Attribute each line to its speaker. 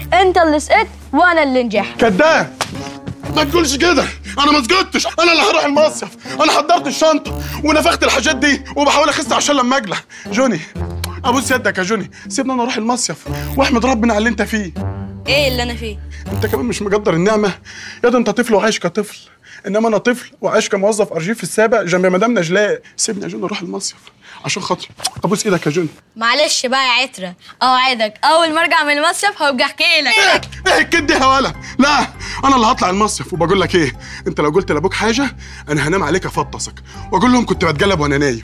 Speaker 1: انت اللي سقطت وانا اللي نجحت
Speaker 2: كداب ما تقولش كده انا ما سقطتش انا اللي هروح المصيف انا حضرت الشنطه ونفخت الحاجات دي وبحاول اخس عشان لما اجلى جوني ابوس يدك يا جوني سيبني انا اروح المصيف واحمد ربنا على اللي انت فيه
Speaker 1: ايه اللي انا فيه
Speaker 2: انت كمان مش مقدر النعمه يا ده انت طفل وعايش كطفل انما انا طفل وعايش كموظف ارشيف في السابق جنب مدام نجلاء سيبني يا جوني اروح المصيف عشان خاطري ابوس ايدك يا جوني
Speaker 1: معلش بقى يا عترة اوعدك اول ما ارجع من المصيف هبقى احكي لك
Speaker 2: ايه ايه الكد يا ولا لا انا اللي هطلع المصيف وبقول لك ايه انت لو قلت لابوك حاجه انا هنام عليك افطسك واقول لهم كنت بتجلب وانا نايم